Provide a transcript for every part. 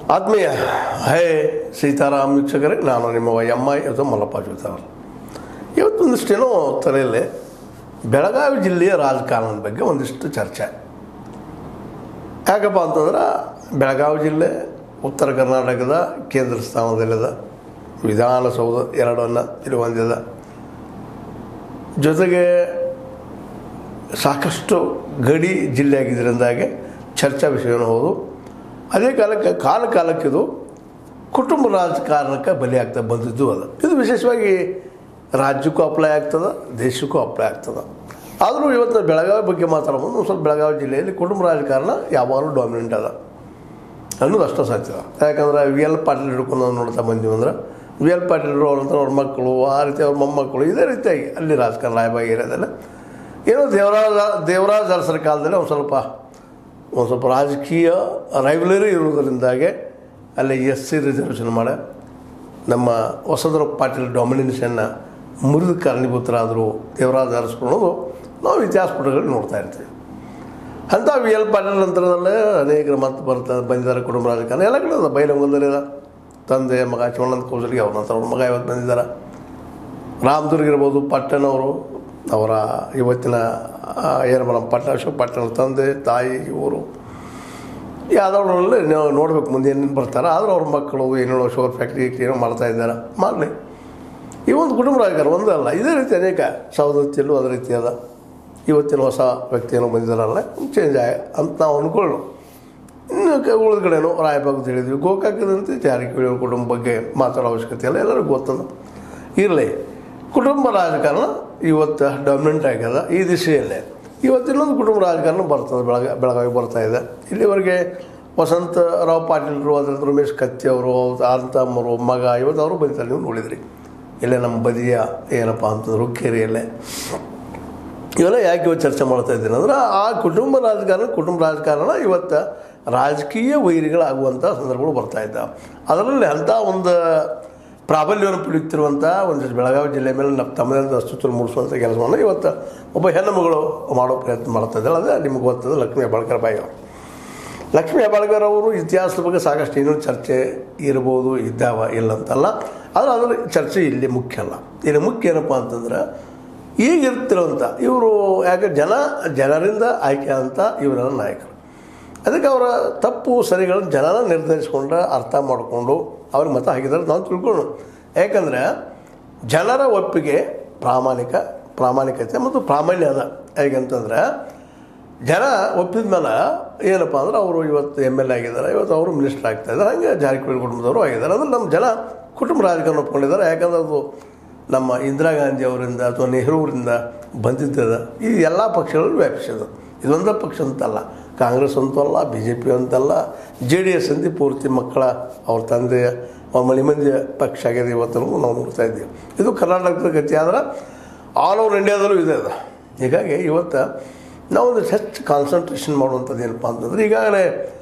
ಆತ್ಮೀಯ ಹೇ ಸೀತಾರಾಮ್ ವೀಕ್ಷಕರೇ ನಾನು ನಿಮ್ಮ ಎಮ್ ಐ ಅಥವಾ ಮಲ್ಲಪ್ಪ ಜೋತಾರ್ ಇವತ್ತೊಂದಿಷ್ಟೇನೋ ತಲೆಯಲ್ಲಿ ಬೆಳಗಾವಿ ಜಿಲ್ಲೆಯ ರಾಜಕಾರಣದ ಬಗ್ಗೆ ಒಂದಿಷ್ಟು ಚರ್ಚೆ ಯಾಕಪ್ಪ ಅಂತಂದ್ರೆ ಬೆಳಗಾವಿ ಜಿಲ್ಲೆ ಉತ್ತರ ಕರ್ನಾಟಕದ ಕೇಂದ್ರ ಸ್ಥಾನದಲ್ಲಿದೆ ವಿಧಾನಸೌಧ ಎರಡನ್ನು ಇದು ಹೊಂದಿದೆ ಜೊತೆಗೆ ಸಾಕಷ್ಟು ಗಡಿ ಜಿಲ್ಲೆ ಆಗಿದ್ದರಿಂದಾಗಿ ಚರ್ಚಾ ವಿಷಯನೂ ಹೌದು ಅದೇ ಕಾಲಕ್ಕೆ ಕಾಲ ಕಾಲಕ್ಕೆ ಇದು ಕುಟುಂಬ ರಾಜಕಾರಣಕ್ಕೆ ಬಲಿ ಆಗ್ತಾ ಬಂದಿದ್ದು ಅದು ಇದು ವಿಶೇಷವಾಗಿ ರಾಜ್ಯಕ್ಕೂ ಅಪ್ಲೈ ಆಗ್ತದೆ ದೇಶಕ್ಕೂ ಅಪ್ಲೈ ಆಗ್ತದೆ ಆದರೂ ಇವತ್ತು ಬೆಳಗಾವಿ ಬಗ್ಗೆ ಮಾತಾಡೋದು ಒಂದು ಸ್ವಲ್ಪ ಬೆಳಗಾವಿ ಜಿಲ್ಲೆಯಲ್ಲಿ ಕುಟುಂಬ ರಾಜಕಾರಣ ಯಾವಾಗಲೂ ಡಾಮಿನೆಂಟ್ ಅದ ಅನ್ನೋದು ಅಷ್ಟೇ ಸತ್ಯ ಯಾಕಂದ್ರೆ ವಿ ಎಲ್ ಪಾಟೀಲ್ ಹಿಡ್ಕೊಂಡು ನಾವು ನೋಡ್ತಾ ಬಂದೀವಿ ಅಂದ್ರೆ ವಿ ಎಲ್ ಪಾಟೀಲ್ ಅವ್ರ ನಂತರ ಅವ್ರ ಮಕ್ಕಳು ಆ ರೀತಿ ಅವ್ರ ಮೊಮ್ಮಕ್ಕಳು ಇದೇ ರೀತಿಯಾಗಿ ಅಲ್ಲಿ ರಾಜಕಾರಣ ರಾಯಬಾಗಿ ಇರೋದಲ್ಲ ಏನೋ ದೇವರಾಜ ದೇವರಾಜ ಅರಸರ ಕಾಲದಲ್ಲಿ ಒಂದು ಸ್ವಲ್ಪ ಒಂದು ಸ್ವಲ್ಪ ರಾಜಕೀಯ ರೈವಲರಿ ಇರುವುದರಿಂದಾಗೆ ಅಲ್ಲಿ ಎಸ್ ಸಿ ರಿಸರ್ವೇಷನ್ ಮಾಡ ನಮ್ಮ ಹೊಸದ್ರ ಪಾಟೀಲ್ ಡಾಮಿನೇಷನ್ನ ಮುರಿದ ಕಾರಣೀಭೂತರಾದರು ದೇವರಾಜ ಅರಸ್ಕೊಳ್ಳೋದು ನಾವು ಇತಿಹಾಸ ಪುಟಗಳಲ್ಲಿ ನೋಡ್ತಾ ಇರ್ತೀವಿ ಅಂಥ ವಿ ಎಲ್ ಪಾಟೀಲ್ ನಂತರದಲ್ಲೇ ಅನೇಕರು ಮತ್ತೆ ಬರ್ತಾರೆ ಬಂದಿದ್ದಾರೆ ಕುಟುಂಬ ರಾಜಕಾರಣ ಎಲ್ಲ ಕಡೆ ಅದ ಬೈಲಂಗದಲ್ಲಿದೆ ತಂದೆ ಮಗ ಶಿವಾನಂದ ಕೌಸಲಿಗೆ ಅವ್ರ ನಂತರ ಅವ್ರ ಮಗ ಇವತ್ತು ಬಂದಿದ್ದಾರೆ ರಾಮದುರ್ಗ ಇರ್ಬೋದು ಪಟ್ಟಣವರು ಅವರ ಇವತ್ತಿನ ಆ, ಏನು ಮೇಡಮ್ ಪಟ್ಟಣ ಅಶೋಕ್ ಪಟ್ಟಣ ತಂದೆ ತಾಯಿ ಇವರು ಯಾವ್ದವ್ರಲ್ಲಿ ನೀವು ನೋಡ್ಬೇಕು ಮುಂದೆ ಏನೇನು ಬರ್ತಾರೆ ಆದರೂ ಅವ್ರ ಮಕ್ಕಳು ಏನೇನೋ ಶುಗರ್ ಫ್ಯಾಕ್ಟ್ರಿ ಏನೋ ಮಾಡ್ತಾ ಇದ್ದಾರೆ ಮಾಡಲಿ ಈ ಒಂದು ಕುಟುಂಬ ರಾಜಕಾರಣ ಒಂದೇ ಅಲ್ಲ ಇದೇ ರೀತಿ ಅನೇಕ ಸೌದತ್ತಿಯಲ್ಲೂ ಅದೇ ರೀತಿ ಅದ ಇವತ್ತಿನ ಹೊಸ ವ್ಯಕ್ತಿ ಏನೋ ಬಂದಿದ್ದಾರಲ್ಲ ಚೇಂಜ್ ಆಗ ಅಂತ ನಾವು ಅಂದ್ಕೊಳ್ಳು ಇನ್ನು ಕ- ಉಳಿದ ಕಡೆನೋ ರಾಯಬಾಗ್ ತಿಳಿದ್ವಿ ಗೋಕಾಕದಂತೆ ಜಾರಕಿಹೊಳಿ ಅವ್ರ ಕುಟುಂಬ ಬಗ್ಗೆ ಮಾತಾಡೋ ಅವಶ್ಯಕತೆ ಇಲ್ಲ ಎಲ್ಲರಿಗೂ ಗೊತ್ತದ ಇರಲಿ ಕುಟುಂಬ ರಾಜಕಾರಣ ಇವತ್ತು ಡಾಮಿನೆಂಟ್ ಆಗ್ಯದ ಈ ದಿಶೆಯಲ್ಲೇ ಇವತ್ತು ಇನ್ನೊಂದು ಕುಟುಂಬ ರಾಜಕಾರಣ ಬರ್ತದೆ ಬೆಳಗ ಬೆಳಗಾವಿ ಬರ್ತಾ ಇದೆ ಇಲ್ಲಿವರೆಗೆ ವಸಂತ ರಾವ್ ಪಾಟೀಲ್ರು ಅದರಿಂದ ರಮೇಶ್ ಕತ್ತಿ ಅವರು ಆಂತಮ್ಮರು ಮಗ ಇವತ್ತು ಅವರು ಬಂದಿದ್ದಾರೆ ನೀವು ನೋಡಿದ್ರಿ ಇಲ್ಲೇ ನಮ್ಮ ಬದಿಯ ಏನಪ್ಪ ಅಂತಂದ್ರೆ ಹುಕ್ಕೇರಿಯಲ್ಲೇ ಇವೆಲ್ಲ ಯಾಕೆ ಇವತ್ತು ಚರ್ಚೆ ಮಾಡ್ತಾ ಇದ್ದೀನಿ ಅಂದ್ರೆ ಆ ಕುಟುಂಬ ರಾಜಕಾರಣ ಕುಟುಂಬ ರಾಜಕಾರಣ ಇವತ್ತು ರಾಜಕೀಯ ವೈರಿಗಳಾಗುವಂಥ ಸಂದರ್ಭಗಳು ಬರ್ತಾ ಇದ್ದಾವೆ ಅದರಲ್ಲಿ ಅಂಥ ಒಂದು ಪ್ರಾಬಲ್ಯವನ್ನು ಪಡೆಯುತ್ತಿರುವಂಥ ಒಂದು ಬೆಳಗಾವಿ ಜಿಲ್ಲೆ ಮೇಲೆ ನಮ್ಮ ತಮ್ಮದೇ ಅಸ್ತಿತ್ವ ಮೂಡಿಸುವಂಥ ಕೆಲಸವನ್ನು ಇವತ್ತು ಒಬ್ಬ ಹೆಣ್ಣುಮಗಳು ಮಾಡೋ ಪ್ರಯತ್ನ ಮಾಡ್ತಾ ಇದ್ದಾಳೆ ಅದೇ ನಿಮಗೆ ಗೊತ್ತದ ಲಕ್ಷ್ಮೀ ಹೆಬ್ಬಾಳ್ಕರ್ ಬಾಯಿ ಅವರು ಲಕ್ಷ್ಮೀ ಹೆಬ್ಬಾಳ್ಕರ್ ಅವರು ಇತಿಹಾಸದ ಬಗ್ಗೆ ಸಾಕಷ್ಟು ಏನೋ ಚರ್ಚೆ ಇರ್ಬೋದು ಇದ್ದಾವ ಇಲ್ಲ ಅಂತಲ್ಲ ಆದರೆ ಅದರ ಚರ್ಚೆ ಇಲ್ಲಿ ಮುಖ್ಯ ಅಲ್ಲ ಇಲ್ಲಿ ಮುಖ್ಯ ಏನಪ್ಪ ಅಂತಂದ್ರೆ ಈಗಿರ್ತಿರುವಂಥ ಇವರು ಯಾಕೆ ಜನ ಜನರಿಂದ ಆಯ್ಕೆ ಅಂತ ಇವರೆಲ್ಲ ನಾಯಕರು ಅದಕ್ಕೆ ಅವರ ತಪ್ಪು ಸರಿಗಳನ್ನು ಜನನ ನಿರ್ಧರಿಸ್ಕೊಂಡು ಅರ್ಥ ಮಾಡಿಕೊಂಡು ಅವ್ರಿಗೆ ಮತ ಹಾಕಿದ್ದಾರೆ ನಾವು ತಿಳ್ಕೊಂಡು ಯಾಕಂದರೆ ಜನರ ಒಪ್ಪಿಗೆ ಪ್ರಾಮಾಣಿಕ ಪ್ರಾಮಾಣಿಕತೆ ಮತ್ತು ಪ್ರಾಮಾಣ್ಯ ಅದ ಹೇಗಂತಂದ್ರೆ ಜನ ಒಪ್ಪಿದ ಮೇಲೆ ಏನಪ್ಪ ಅಂದ್ರೆ ಅವರು ಇವತ್ತು ಎಮ್ ಎಲ್ ಎ ಆಗಿದ್ದಾರೆ ಇವತ್ತು ಅವರು ಮಿನಿಸ್ಟರ್ ಆಗ್ತಾ ಇದ್ದಾರೆ ಹಂಗೆ ಜಾರಕಿಹೊಳಿ ಕುಟುಂಬದವರು ಆಗಿದ್ದಾರೆ ಅಂದ್ರೆ ನಮ್ಮ ಜನ ಕುಟುಂಬ ರಾಜಕಾರಣ ಒಪ್ಕೊಂಡಿದ್ದಾರೆ ಯಾಕಂದ್ರೆ ಅದು ನಮ್ಮ ಇಂದಿರಾ ಗಾಂಧಿ ಅವರಿಂದ ಅಥವಾ ನೆಹರೂರಿಂದ ಬಂದಿದ್ದದ ಈ ಎಲ್ಲ ಪಕ್ಷಗಳಲ್ಲೂ ವ್ಯಾಪಿಸಿದೆ ಇದೊಂದೇ ಪಕ್ಷ ಅಂತಲ್ಲ ಕಾಂಗ್ರೆಸ್ ಅಂತೂ ಅಲ್ಲ ಬಿ ಜೆ ಪಿ ಅಂತಲ್ಲ ಜೆ ಡಿ ಎಸ್ ಅಂತ ಪೂರ್ತಿ ಮಕ್ಕಳ ಅವ್ರ ತಂದೆಯ ಅವ್ರ ಮನೆ ಮಂದಿಯ ಪಕ್ಷ ಆಗಿದೆ ಇವತ್ತು ನಾವು ನೋಡ್ತಾ ಇದ್ದೀವಿ ಇದು ಕರ್ನಾಟಕದ ಗತಿ ಆದ್ರೆ ಆಲ್ ಓವರ್ ಇಂಡಿಯಾದಲ್ಲೂ ಇದೆ ಅದು ಹೀಗಾಗಿ ಇವತ್ತು ನಾವೊಂದು ಹೆಚ್ಚು ಕಾನ್ಸಂಟ್ರೇಷನ್ ಮಾಡುವಂಥದ್ದು ಏನಪ್ಪ ಅಂತಂದ್ರೆ ಈಗಾಗಲೇ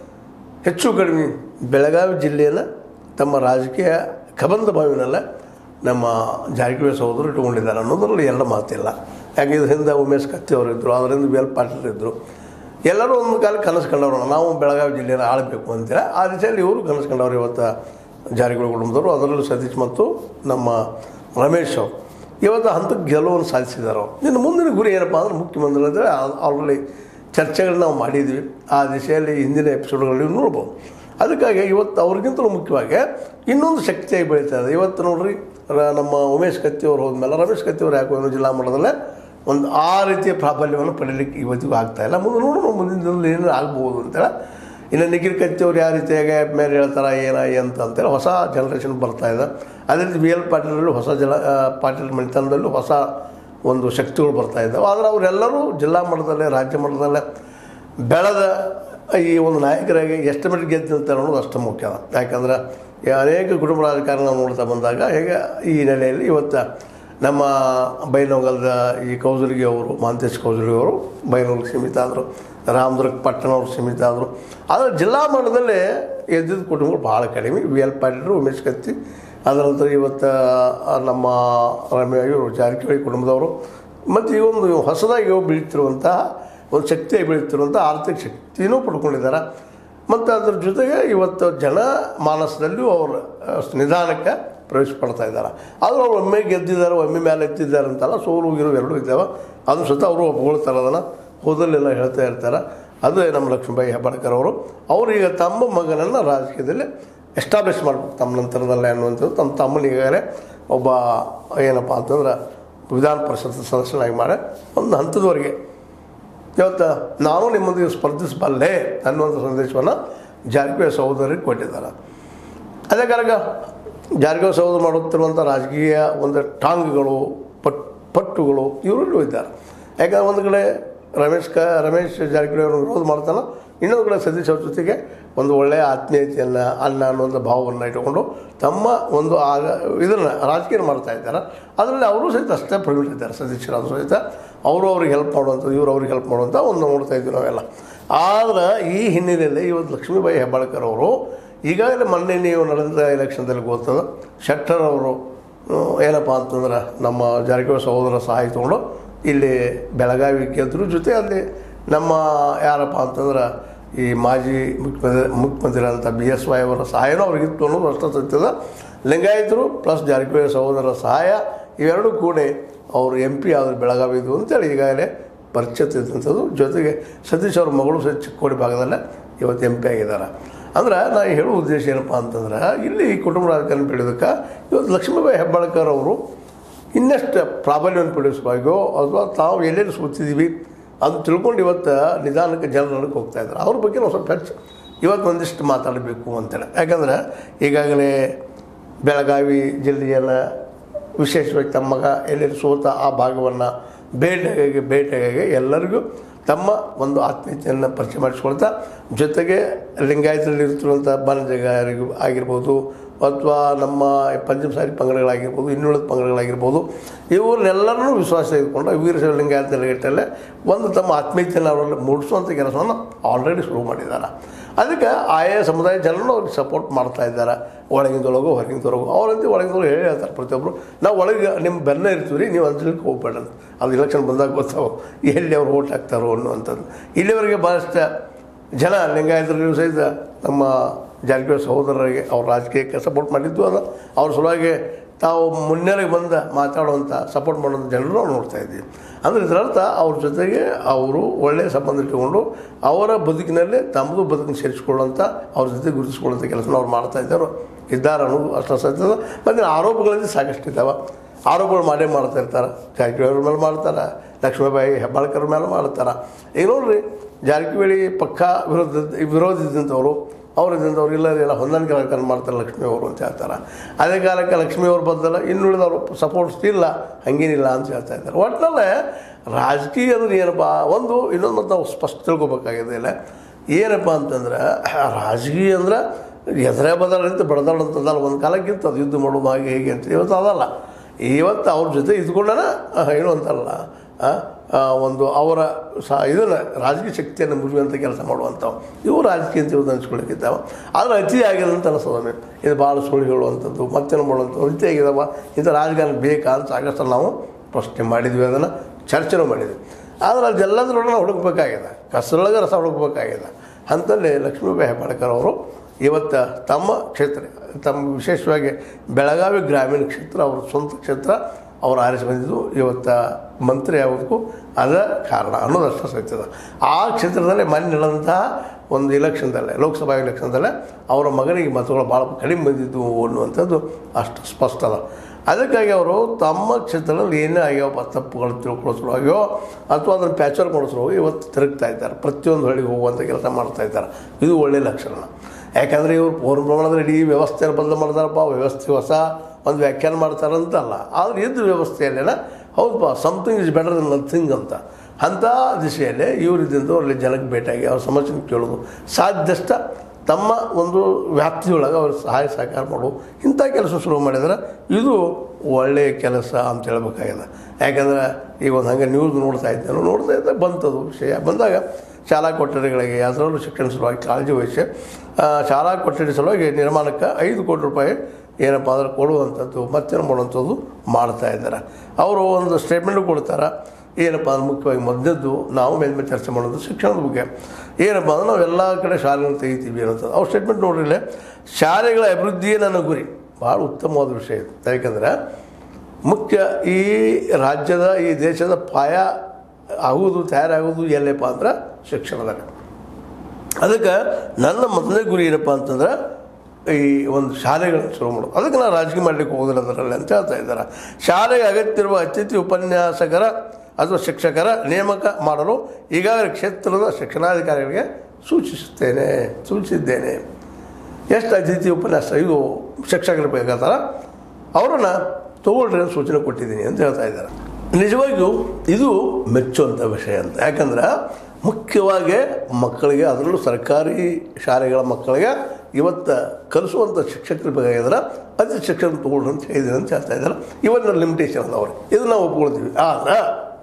ಹೆಚ್ಚು ಕಡಿಮೆ ಬೆಳಗಾವಿ ಜಿಲ್ಲೆಯನ್ನು ತಮ್ಮ ರಾಜಕೀಯ ಕಬಂಧ ಬಾವಿನಲ್ಲ ನಮ್ಮ ಜಾರಕಿಹೊಳಿ ಸಹೋದರು ಇಟ್ಕೊಂಡಿದ್ದಾರೆ ಅನ್ನೋದರಲ್ಲಿ ಎರಡು ಮಾತಿಲ್ಲ ಯಾಕೆ ಇದ್ರ ಹಿಂದೆ ಉಮೇಶ್ ಕತ್ತಿ ಅವರು ಇದ್ದರು ಅದರಿಂದ ವಿ ಎಲ್ ಪಾಟೀಲ್ ಇದ್ದರು ಎಲ್ಲರೂ ಒಂದು ಕಾಲ ಕನಸು ಕಂಡವರು ನಾವು ಬೆಳಗಾವಿ ಜಿಲ್ಲೆಯನ್ನು ಆಳಬೇಕು ಅಂತೇಳಿ ಆ ದಿಶೆಯಲ್ಲಿ ಇವರು ಕನಸು ಕಂಡವರು ಇವತ್ತು ಜಾರಕಿಹೊಳಿ ಕುಟುಂಬದವರು ಅದರಲ್ಲೂ ಸತೀಶ್ ಮತ್ತು ನಮ್ಮ ರಮೇಶ್ ಅವರು ಇವತ್ತು ಹಂತಕ್ಕೆ ಗೆಲುವನ್ನು ಸಾಧಿಸಿದ್ದಾರೆ ಅವರು ಇನ್ನು ಮುಂದಿನ ಗುರಿ ಏನಪ್ಪ ಅಂದ್ರೆ ಮುಖ್ಯಮಂತ್ರಿ ಅಂದರೆ ಆಲ್ರೆಡಿ ಚರ್ಚೆಗಳನ್ನ ನಾವು ಮಾಡಿದ್ವಿ ಆ ದಿಶೆಯಲ್ಲಿ ಹಿಂದಿನ ಎಪಿಸೋಡ್ಗಳಲ್ಲಿ ನೋಡ್ಬೋದು ಅದಕ್ಕಾಗಿ ಇವತ್ತು ಅವ್ರಿಗಿಂತಲೂ ಮುಖ್ಯವಾಗಿ ಇನ್ನೊಂದು ಶಕ್ತಿಯಾಗಿ ಬೆಳೀತಾ ಇದೆ ಇವತ್ತು ನೋಡ್ರಿ ರ- ನಮ್ಮ ಉಮೇಶ್ ಕತ್ತಿ ಅವರು ಹೋದ್ಮೇಲೆ ರಮೇಶ್ ಕತ್ತಿ ಅವರು ಯಾಕೋ ಏನೋ ಜಿಲ್ಲಾ ಮಟ್ಟದಲ್ಲೇ ಒಂದು ಆ ರೀತಿಯ ಪ್ರಾಬಲ್ಯವನ್ನು ಪಡೀಲಿಕ್ಕೆ ಇವತ್ತಿಗೂ ಆಗ್ತಾ ಇಲ್ಲ ಮುಂದೆ ನೋಡೋಣ ಮುಂದಿನ ದಿನದಲ್ಲಿ ಏನಾದ್ರು ಆಗ್ಬೋದು ಅಂತೇಳಿ ಇನ್ನು ನಿಖಿಲ್ ಕತ್ತಿ ಅವ್ರು ಯಾವ ರೀತಿಯಾಗಿ ಮೇಲೆ ಹೇಳ್ತಾರೆ ಏನ ಅಂತ ಅಂತೇಳಿ ಹೊಸ ಜನ್ರೇಷನ್ ಬರ್ತಾ ಇದೆ ಅದೇ ರೀತಿ ವಿ ಎಲ್ ಪಾಟೀಲಲ್ಲೂ ಹೊಸ ಜಲ ಆ, ಪಾಟೀಲ್ ಮನೆತನದಲ್ಲೂ ಹೊಸ ಒಂದು ಶಕ್ತಿಗಳು ಬರ್ತಾ ಇದ್ದಾವೆ ಆದರೆ ಅವರೆಲ್ಲರೂ ಜಿಲ್ಲಾ ಮಟ್ಟದಲ್ಲೇ ರಾಜ್ಯ ಮಟ್ಟದಲ್ಲೇ ಬೆಳೆದ ಈ ಒಂದು ನಾಯಕರಾಗಿ ಎಷ್ಟು ಮಟ್ಟಿಗೆ ಗೆದ್ದು ನಿಲ್ತಾರೆ ಅನ್ನೋದು ಅಷ್ಟು ಮುಖ್ಯ ಅದ ಯಾಕಂದ್ರೆ ಈ ಅನೇಕ ಕುಟುಂಬ ರಾಜಕಾರಣ ನಾವು ನೋಡ್ತಾ ಬಂದಾಗ ಹೇಗೆ ಈ ನೆಲೆಯಲ್ಲಿ ಇವತ್ತು ನಮ್ಮ ಬೈಲೊಂಗಲದ ಈ ಕೌಜಲ್ಗಿ ಅವರು ಮಾಂತೇಶ್ ಕೌಜಲ್ಗಿ ಅವರು ಬೈಲೊಂಗಲ್ಗೆ ಸೀಮಿತ ಆದರು ರಾಮದುರ್ಗ ಪಟ್ಟಣ ಅವರು ಸೀಮಿತ ಆದರು ಆದರೆ ಜಿಲ್ಲಾ ಮಟ್ಟದಲ್ಲೇ ಎದ್ದಿದ್ದ ಕುಟುಂಬಗಳು ಭಾಳ ಕಡಿಮೆ ವಿ ಎಲ್ ಪಾಟೀಲರು ಉಮೇಶ್ ಕತ್ತಿ ಅದರ ನಂತರ ಇವತ್ತು ಆ, ನಮ್ಮ ರಮ್ಯ ಇವರು ಜಾರಕಿಹೊಳಿ ಕುಟುಂಬದವರು ಮತ್ತು ಈ ಒಂದು ಹೊಸದಾಗಿ ಬೆಳೀತಿರುವಂತಹ ಒಂದು ಶಕ್ತಿಯಾಗಿ ಬೆಳೀತಿರುವಂಥ ಆರ್ಥಿಕ ಶಕ್ತಿನೂ ಪಡ್ಕೊಂಡಿದ್ದಾರೆ ಮತ್ತು ಅದ್ರ ಜೊತೆಗೆ ಇವತ್ತು ಜನ ಮಾನಸದಲ್ಲಿಯೂ ಅವರು ನಿಧಾನಕ್ಕೆ ಪ್ರವೇಶ ಪಡ್ತಾ ಇದ್ದಾರೆ ಆದರೂ ಅವ್ರು ಒಮ್ಮೆ ಗೆದ್ದಿದ್ದಾರೆ ಒಮ್ಮೆ ಮೇಲೆ ಎತ್ತಿದ್ದಾರೆ ಅಂತಲ್ಲ ಸೋಲು ಗಿರು ಎರಡೂ ಇದ್ದಾವೆ ಅದು ಸತ ಅವರು ಒಪ್ಕೊಳ್ತಾರೆ ಅದನ್ನು ಹೋದಲ್ಲೆಲ್ಲ ಹೇಳ್ತಾ ಇರ್ತಾರೆ ಅದೇ ನಮ್ಮ ಲಕ್ಷ್ಮೀಬಾಯಿ ಹೆಬ್ಬಾಳ್ಕರ್ ಅವರು ಅವರು ಈಗ ತಮ್ಮ ಮಗನನ್ನು ರಾಜಕೀಯದಲ್ಲಿ ಎಸ್ಟಾಬ್ಲಿಷ್ ಮಾಡ್ಬೇಕು ತಮ್ಮ ನಂತರದಲ್ಲೇ ಅನ್ನುವಂಥದ್ದು ತಮ್ಮ ತಮ್ಮನಿಗಾಗಲೇ ಒಬ್ಬ ಏನಪ್ಪ ಅಂತಂದ್ರೆ ವಿಧಾನ ಪರಿಷತ್ ಸದಸ್ಯನಾಗಿ ಮಾಡಿ ಒಂದು ಹಂತದವರೆಗೆ ಇವತ್ತು ನಾನು ನಿಮ್ಮೊಂದಿಗೆ ಸ್ಪರ್ಧಿಸಬಲ್ಲೆ ಅನ್ನುವಂಥ ಸಂದೇಶವನ್ನು ಜಾರಕಿಹೊಳಿ ಸಹೋದರಿಗೆ ಕೊಟ್ಟಿದ್ದಾರೆ ಅದೇ ಕಾರಣ ಜಾರಕಿಹೊಳಿ ಸಹೋದರ ಮಾಡುತ್ತಿರುವಂಥ ರಾಜಕೀಯ ಒಂದು ಟಾಂಗ್ಗಳು ಪಟ್ ಪಟ್ಟುಗಳು ಇವರೆಲ್ಲೂ ಇದ್ದಾರೆ ಯಾಕಂದ್ರೆ ಒಂದು ಕಡೆ ರಮೇಶ್ ಕ ರಮೇಶ್ ಜಾರಕಿಹೊಳಿ ಅವರು ವಿರೋಧ ಮಾಡ್ತಾನೆ ಇನ್ನೊಂದು ಕಡೆ ಸತೀಶ್ ಅವ್ರ ಜೊತೆಗೆ ಒಂದು ಒಳ್ಳೆಯ ಆತ್ಮೀಯತೆಯನ್ನು ಅನ್ನ ಅನ್ನುವಂಥ ಭಾವವನ್ನು ಇಟ್ಟುಕೊಂಡು ತಮ್ಮ ಒಂದು ಆಗ ಇದನ್ನು ರಾಜಕೀಯ ಮಾಡ್ತಾ ಇದ್ದಾರೆ ಅದರಲ್ಲಿ ಅವರು ಸಹಿತ ಅಷ್ಟೇ ಪ್ರವೀಣ ಇದ್ದಾರೆ ಸತೀಶ್ ರಾವ್ ಸಹಿತ ಅವರು ಅವ್ರಿಗೆ ಹೆಲ್ಪ್ ಮಾಡುವಂಥದ್ದು ಇವರು ಅವ್ರಿಗೆ ಹೆಲ್ಪ್ ಮಾಡುವಂಥ ಒಂದು ನೋಡ್ತಾ ಇದ್ವಿ ನಾವೆಲ್ಲ ಆದ್ರೆ ಈ ಹಿನ್ನೆಲೆಯಲ್ಲಿ ಇವತ್ತು ಲಕ್ಷ್ಮೀಬಾಯಿ ಹೆಬ್ಬಾಳ್ಕರ್ ಅವರು ಈಗಾಗಲೇ ಮೊನ್ನೆ ನೀವು ನಡೆದ ಎಲೆಕ್ಷನ್ದಲ್ಲಿ ಗೊತ್ತದ ಶೆಟ್ಟರ್ ಅವರು ಹ್ಮ್, ಏನಪ್ಪ ಅಂತಂದ್ರೆ ನಮ್ಮ ಜಾರಕಿಹೊಳಿ ಸಹೋದರ ಸಹಾಯ ತೊಗೊಂಡು ಇಲ್ಲಿ ಬೆಳಗಾವಿ ಗೆದ್ದರು ಜೊತೆ ಅಲ್ಲಿ ನಮ್ಮ ಯಾರಪ್ಪ ಅಂತಂದ್ರೆ ಈ ಮಾಜಿ ಮುಖ್ಯಮಂತ್ರಿ ಮುಖ್ಯಮಂತ್ರಿ ಅಂತ ಬಿ ಎಸ್ ವೈ ಅವರ ಸಹಾಯನೂ ಅವ್ರಿಗಿತ್ತು ಅನ್ನೋದು ಅಷ್ಟು ಸತ್ಯದ ಲಿಂಗಾಯತರು ಪ್ಲಸ್ ಜಾರಕಿಹೊಳಿ ಸಹೋದರರ ಸಹಾಯ ಇವೆರಡೂ ಕೂಡ ಅವರು ಎಂ ಪಿ ಆದರು ಬೆಳಗಾವಿದು ಅಂತೇಳಿ ಈಗಾಗಲೇ ಪರಿಚಯ ಇದ್ದಂಥದ್ದು ಜೊತೆಗೆ ಸತೀಶ್ ಅವ್ರ ಮಗಳು ಸಹ ಚಿಕ್ಕೋಡಿ ಭಾಗದಲ್ಲೇ ಇವತ್ತು ಎಂ ಪಿ ಆಗಿದ್ದಾರೆ ಅಂದ್ರೆ ನಾ ಹೇಳೋ ಉದ್ದೇಶ ಏನಪ್ಪ ಅಂತಂದ್ರೆ ಇಲ್ಲಿ ಕುಟುಂಬ ರಾಜಕಾರಣ ಬೆಳೆಯೋದಕ್ಕೆ ಇವತ್ತು ಲಕ್ಷ್ಮೀಬಾಯಿ ಹೆಬ್ಬಾಳ್ಕರ್ ಅವರು ಇನ್ನಷ್ಟು ಪ್ರಾಬಲ್ಯವನ್ನು ಪಡಿಸುವಾಗೋ ಅಥವಾ ತಾವು ಎಲ್ಲೆಲ್ಲಿ ಸುತ್ತಿದ್ದೀವಿ ಅದು ತಿಳ್ಕೊಂಡು ಇವತ್ತು ನಿಧಾನಕ್ಕೆ ಜನರೊಳಗೆ ಹೋಗ್ತಾ ಇದ್ದಾರೆ ಅವ್ರ ಬಗ್ಗೆ ನಾವು ಸ್ವಲ್ಪ ಹೆಚ್ಚು ಇವತ್ತು ಒಂದಿಷ್ಟು ಮಾತಾಡಬೇಕು ಅಂತೇಳಿ ಯಾಕಂದ್ರೆ ಈಗಾಗಲೇ ಬೆಳಗಾವಿ ಜಿಲ್ಲೆಯನ್ನು ವಿಶೇಷವಾಗಿ ತಮ್ಮ ಮಗ ಎಲ್ಲೆಲ್ಲಿ ಸೋತ ಆ ಭಾಗವನ್ನು ಭೇಟಿಯಾಗಿ ಭೇಟಿಯಾಗಿ ಎಲ್ಲರಿಗೂ ತಮ್ಮ ಒಂದು ಆತ್ಮೀಯತೆಯನ್ನು ಪರಿಚಯ ಮಾಡಿಸ್ಕೊಳ್ತಾ ಜೊತೆಗೆ ಲಿಂಗಾಯತರಲ್ಲಿ ಇರ್ತಿರುವಂಥ ಬನಜಗಾರಿಗೂ ಆಗಿರ್ಬೋದು ಅಥವಾ ನಮ್ಮ ಪಂಚಮಸಾರಿ ಪಂಗಡಗಳಾಗಿರ್ಬೋದು ಇನ್ನುಳಿದ ಪಂಗಡಗಳಾಗಿರ್ಬೋದು ಇವ್ರನ್ನೆಲ್ಲರನ್ನೂ ವಿಶ್ವಾಸ ತೆಗೆದುಕೊಂಡು ವೀರಶೈವ ಲಿಂಗಾಯತ ನೆಲೆಗಟ್ಟಲ್ಲೇ ಒಂದು ತಮ್ಮ ಆತ್ಮೀಯತೆಯನ್ನು ಅವರಲ್ಲಿ ಮೂಡಿಸುವಂಥ ಕೆಲಸವನ್ನು ಆಲ್ರೆಡಿ ಶುರು ಮಾಡಿದ್ದಾರೆ ಅದಕ್ಕೆ ಆಯಾ ಸಮುದಾಯ ಜನರು ಅವ್ರಿಗೆ ಸಪೋರ್ಟ್ ಮಾಡ್ತಾ ಇದ್ದಾರೆ ಒಳಗಿಂದೊಳಗು ಹೊರಗಿಂದೊಳಗು ಅವರಂತೆ ಒಳಗಿಂದೊಳಗೆ ಹೇಳಿ ಹೇಳ್ತಾರೆ ಪ್ರತಿಯೊಬ್ಬರು ನಾವು ಒಳಗೆ ನಿಮ್ಮ ಬೆನ್ನ ಇರ್ತೀವಿ ರೀ ನೀವು ಅಂಜಲಿಕ್ಕೆ ಹೋಗ್ಬೇಡ ಅಂತ. ಅದು ಇಲೆಕ್ಷನ್ ಬಂದಾಗ ಗೊತ್ತಾವು ಎಲ್ಲಿ ಅವ್ರು ಓಟ್ ಹಾಕ್ತಾರೋ ಅನ್ನುವಂಥದ್ದು ಇಲ್ಲಿವರೆಗೆ ಭಾಳಷ್ಟು ಜನ ಲಿಂಗಾಯತರಿಗೂ ಸಹಿತ ನಮ್ಮ ಜಾರಕಿಹೊಳಿ ಸಹೋದರರಿಗೆ ಅವ್ರ ರಾಜಕೀಯಕ್ಕೆ ಸಪೋರ್ಟ್ ಮಾಡಿದ್ದು ಅದ ಅವ್ರ ಸಲುವಾಗಿ ತಾವು ಮುನ್ನೆಲೆಗೆ ಬಂದ ಮಾತಾಡುವಂಥ ಸಪೋರ್ಟ್ ಮಾಡುವಂಥ ಜನರು ನಾವು ನೋಡ್ತಾ ಇದ್ದೀವಿ ಅಂದರೆ ಇದರರ್ಥ ಅವ್ರ ಜೊತೆಗೆ ಅವರು ಒಳ್ಳೆಯ ಸಂಬಂಧ ಇಟ್ಟುಕೊಂಡು ಅವರ ಬದುಕಿನಲ್ಲಿ ತಮ್ಮದು ಬದುಕನ್ನು ಸೇರಿಸಿಕೊಳ್ಳುವಂಥ ಅವ್ರ ಜೊತೆ ಗುರುತಿಸ್ಕೊಳ್ಳುವಂಥ ಕೆಲಸ ಅವ್ರು ಮಾಡ್ತಾ ಇದ್ದಾರೆ ಇದ್ದಾರೆ ಅನ್ನೋದು ಅಷ್ಟು ಸತ್ಯದ ಮತ್ತು ಆರೋಪಗಳಲ್ಲಿ ಸಾಕಷ್ಟು ಇದ್ದಾವೆ ಆರೋಪಗಳು ಮಾಡೇ ಮಾಡ್ತಾ ಇರ್ತಾರೆ ಜಾರಕಿಹೊಳಿ ಅವ್ರ ಮೇಲೆ ಮಾಡ್ತಾರೆ ಲಕ್ಷ್ಮೀಬಾಯಿ ಹೆಬ್ಬಾಳ್ಕರ್ ಮೇಲೆ ಮಾಡ್ತಾರೆ ಈಗ ನೋಡ್ರಿ ಜಾರಕಿಹೊಳಿ ಪಕ್ಕ ವಿರೋಧ ವಿರೋಧ ಇದ್ದಂಥವ್ರು ಅವ್ರು ಇದ್ದಂಥವ್ರು ಇಲ್ಲ ಎಲ್ಲ ಹೊಂದಾಣಿಕೆ ರಾಜಕಾರಣ ಮಾಡ್ತಾರೆ ಲಕ್ಷ್ಮೀ ಅವರು ಅಂತ ಹೇಳ್ತಾರೆ ಅದೇ ಕಾಲಕ್ಕೆ ಲಕ್ಷ್ಮೀ ಅವ್ರ ಬದಲ ಇನ್ನುಳಿದವರು ಸಪೋರ್ಟ್ಸ್ ಇಲ್ಲ ಹಂಗೇನಿಲ್ಲ ಅಂತ ಹೇಳ್ತಾ ಇದ್ದಾರೆ ಒಟ್ಟಿನಲ್ಲೇ ರಾಜಕೀಯ ಅಂದ್ರೆ ಏನಪ್ಪ ಒಂದು ಇನ್ನೊಂದು ಮತ್ತು ನಾವು ಸ್ಪಷ್ಟ ತಿಳ್ಕೊಬೇಕಾಗಿದೆ ಇಲ್ಲ ಏನಪ್ಪ ಅಂತಂದ್ರೆ ರಾಜಕೀಯ ಅಂದ್ರೆ ಎದುರೇ ಬದಲ ನಿಂತು ಬಡದಾಡಂಥದ್ದಲ್ಲ ಒಂದು ಕಾಲಕ್ಕಿತ್ತು ಅದು ಯುದ್ಧ ಮಾಡೋದು ಹಾಗೆ ಹೇಗೆ ಅಂತ ಇವತ್ತು ಅದಲ್ಲ ಇವತ್ತು ಅವ್ರ ಜೊತೆ ಇದ್ಕೊಂಡನ ಏನು ಅಂತಾರಲ್ಲ ಆ, ಆ, ಒಂದು ಅವರ ಸ ಇದನ್ನು ರಾಜಕೀಯ ಶಕ್ತಿಯನ್ನು ಮುರಿಯುವಂಥ ಕೆಲಸ ಮಾಡುವಂಥವು ಇವು ರಾಜಕೀಯ ಅಂತ ಇವತ್ತು ಹಂಚ್ಕೊಳ್ಳಿಕ್ಕಿದ್ದಾವೆ ಆದರೆ ಅತಿ ಆಗಿದೆ ಅಂತ ಅನಿಸ್ತದೆ ಇದು ಭಾಳ ಸುಳ್ಳು ಹೇಳುವಂಥದ್ದು ಮತ್ತೇನು ಮಾಡುವಂಥದ್ದು ಅತಿ ಆಗಿದಾವ ಇಂಥ ರಾಜಕಾರಣ ಬೇಕಾ ಅಂತ ಸಾಕಷ್ಟು ನಾವು ಪ್ರಶ್ನೆ ಮಾಡಿದ್ವಿ ಅದನ್ನು ಚರ್ಚೆನೂ ಮಾಡಿದ್ವಿ ಆದರೆ ಅದೆಲ್ಲದರೊಳಗೆ ನಾವು ಹುಡುಕ್ಬೇಕಾಗಿದೆ ಕಸರೊಳಗೆ ರಸ ಹುಡುಕ್ಬೇಕಾಗಿದೆ ಅಂಥಲ್ಲಿ ಲಕ್ಷ್ಮೀಬಾಯಿ ಹೆಬ್ಬಾಳ್ಕರ್ ಅವರು ಇವತ್ತು ತಮ್ಮ ಕ್ಷೇತ್ರ ತಮ್ಮ ವಿಶೇಷವಾಗಿ ಬೆಳಗಾವಿ ಗ್ರಾಮೀಣ ಕ್ಷೇತ್ರ ಅವ್ರ ಸ್ವಂತ ಕ್ಷೇತ್ರ ಅವ್ರು ಆರಿಸಿ ಬಂದಿದ್ದು ಇವತ್ತು ಮಂತ್ರಿ ಆಗೋದಕ್ಕೂ ಅದ ಕಾರಣ ಅನ್ನೋದಷ್ಟು ಸತ್ಯದ ಆ ಕ್ಷೇತ್ರದಲ್ಲಿ ಮೊನ್ನೆ ನಡೆದಂತಹ ಒಂದು ಇಲೆಕ್ಷನ್ದಲ್ಲೇ ಲೋಕಸಭಾ ಇಲೆಕ್ಷನ್ದಲ್ಲೇ ಅವರ ಮಗನಿಗೆ ಮತಗಳು ಭಾಳ ಕಡಿಮೆ ಬಂದಿದ್ದು ಅನ್ನುವಂಥದ್ದು ಅಷ್ಟು ಸ್ಪಷ್ಟ ಅದ ಅದಕ್ಕಾಗಿ ಅವರು ತಮ್ಮ ಕ್ಷೇತ್ರದಲ್ಲಿ ಏನೇ ಆಗ್ಯಾವ ತಪ್ಪುಗಳು ತಿಳ್ಕೊಳ್ಳೋ ಅಥವಾ ಅದನ್ನು ಪ್ಯಾಚರ್ ಮಾಡಿಸೋ ಇವತ್ತು ತಿರುಗ್ತಾ ಇದ್ದಾರೆ ಪ್ರತಿಯೊಂದು ಹಳ್ಳಿಗೆ ಹೋಗುವಂಥ ಕೆಲಸ ಮಾಡ್ತಾ ಇದ್ದಾರೆ ಇದು ಒಳ್ಳೆಯ ಲಕ್ಷಣ ಯಾಕಂದರೆ ಇವರು ಪೂರ್ಣ ಪ್ರಮಾಣದಲ್ಲಿ ಇಡೀ ವ್ಯವಸ್ಥೆಯನ್ನು ಬದಲು ಮಾಡ್ತಾರಪ್ಪ ವ್ಯವಸ್ಥೆ ಹೊಸ ಒಂದು ವ್ಯಾಖ್ಯಾನ ಮಾಡ್ತಾರಂತಲ್ಲ ಆದರೆ ಇದ್ದ ವ್ಯವಸ್ಥೆಯಲ್ಲೇನ ಹೌದಪ್ಪ something is better than nothing ಅಂತ ಅಂಥ ದಿಶೆಯಲ್ಲೇ ಇವರಿದ್ದಂದು ಅಲ್ಲಿ ಜನಕ್ಕೆ ಭೇಟಿಯಾಗಿ ಅವ್ರ ಸಮಸ್ಯೆ ಕೇಳೋದು ಸಾಧ್ಯಷ್ಟ ತಮ್ಮ ಒಂದು ವ್ಯಾಪ್ತಿಯೊಳಗೆ ಅವ್ರ ಸಹಾಯ ಸಹಕಾರ ಮಾಡೋದು ಇಂಥ ಕೆಲಸ ಶುರು ಮಾಡಿದ್ರೆ ಇದು ಒಳ್ಳೆಯ ಕೆಲಸ ಅಂತ ಹೇಳ್ಬೇಕಾಗಿದೆ ಯಾಕಂದ್ರೆ ಈಗ ಒಂದು ಹಂಗೆ ನ್ಯೂಸ್ ನೋಡ್ತಾ ಇದ್ದೆ ನಾನು ನೋಡ್ತಾ ಇದ್ದೆ ಬಂತದು ವಿಷಯ ಬಂದಾಗ ಶಾಲಾ ಕೊಠಡಿಗಳಿಗೆ ಅದರಲ್ಲೂ ಶಿಕ್ಷಣ ಸಲುವಾಗಿ ಕಾಳಜಿ ವಹಿಸಿ ಆ, ಶಾಲಾ ಕೊಠಡಿ ಸಲುವಾಗಿ ನಿರ್ಮಾಣಕ್ಕೆ ಐದು ಕೋಟಿ ರೂಪಾಯಿ ಏನಪ್ಪ ಅಂದ್ರೆ ಕೊಡುವಂಥದ್ದು ಮತ್ತೇನು ಮಾಡುವಂಥದ್ದು ಮಾಡ್ತಾ ಇದ್ದಾರೆ ಅವರು ಒಂದು ಸ್ಟೇಟ್ಮೆಂಟು ಕೊಡ್ತಾರೆ ಏನಪ್ಪ ಅಂದ್ರೆ ಮುಖ್ಯವಾಗಿ ಮೊದಲದ್ದು ನಾವು ಮೇಲ್ಮೇಲೆ ಚರ್ಚೆ ಮಾಡೋದು ಶಿಕ್ಷಣದ ಬಗ್ಗೆ ಏನಪ್ಪ ಅಂದ್ರೆ ನಾವು ಎಲ್ಲ ಕಡೆ ಶಾಲೆಗಳನ್ನು ತೆಗಿತೀವಿ ಅನ್ನೋದು ಅವ್ರ ಸ್ಟೇಟ್ಮೆಂಟ್ ನೋಡ್ರಿಲ್ಲ ಶಾಲೆಗಳ ಅಭಿವೃದ್ಧಿಯೇ ನನ್ನ ಗುರಿ ಭಾಳ ಉತ್ತಮವಾದ ವಿಷಯ ಇದು ಯಾಕಂದ್ರೆ ಮುಖ್ಯ ಈ ರಾಜ್ಯದ ಈ ದೇಶದ ಪಾಯ ಆಗುವುದು ತಯಾರಾಗುವುದು ಎಲ್ಲಪ್ಪ ಅಂದ್ರೆ ಶಿಕ್ಷಣದಾಗ ಅದಕ್ಕೆ ನನ್ನ ಮೊದಲನೇ ಗುರಿ ಏನಪ್ಪ ಅಂತಂದ್ರೆ ಈ ಒಂದು ಶಾಲೆಗಳನ್ನು ಶುರು ಮಾಡೋದು ಅದಕ್ಕೆ ನಾನು ರಾಜಕೀಯ ಮಾಡಲಿಕ್ಕೆ ಹೋಗೋದಿಲ್ಲ ಅದರಲ್ಲಿ ಅಂತ ಹೇಳ್ತಾ ಇದ್ದಾರೆ ಶಾಲೆಗೆ ಅಗತ್ಯವಿರುವ ಅತಿಥಿ ಉಪನ್ಯಾಸಕರ ಅಥವಾ ಶಿಕ್ಷಕರ ನೇಮಕ ಮಾಡಲು ಈಗಾಗಲೇ ಕ್ಷೇತ್ರದ ಶಿಕ್ಷಣಾಧಿಕಾರಿಗಳಿಗೆ ಸೂಚಿಸುತ್ತೇನೆ ಸೂಚಿಸಿದ್ದೇನೆ ಎಷ್ಟು ಅತಿಥಿ ಉಪನ್ಯಾಸ ಇದು ಶಿಕ್ಷಕರು ಬೇಕಾತಾರ ಅವರನ್ನು ತಗೊಳ್ರಿ ಅಂತ ಸೂಚನೆ ಕೊಟ್ಟಿದ್ದೀನಿ ಅಂತ ಹೇಳ್ತಾ ಇದ್ದಾರೆ ನಿಜವಾಗಿಯೂ ಇದು ಮೆಚ್ಚುವಂಥ ವಿಷಯ ಅಂತ ಯಾಕಂದ್ರೆ ಮುಖ್ಯವಾಗಿ ಮಕ್ಕಳಿಗೆ ಅದರಲ್ಲೂ ಸರ್ಕಾರಿ ಶಾಲೆಗಳ ಮಕ್ಕಳಿಗೆ ಇವತ್ತು ಕಲಿಸುವಂಥ ಶಿಕ್ಷಕರು ಬೇಕಾಗಿದ್ರೆ ಅತಿ ಶಿಕ್ಷಣ ತಗೊಳ್ರಿ ಅಂತ ಹೇಳಿದ್ದೀನಿ ಅಂತ ಹೇಳ್ತಾ ಇದ್ದಾರೆ ಇವನ್ನ ಲಿಮಿಟೇಷನ್ ಅದ ಅವ್ರಿಗೆ ಇದನ್ನು ನಾವು ಒಪ್ಕೊಳ್ತೀವಿ ಆದ್ರೆ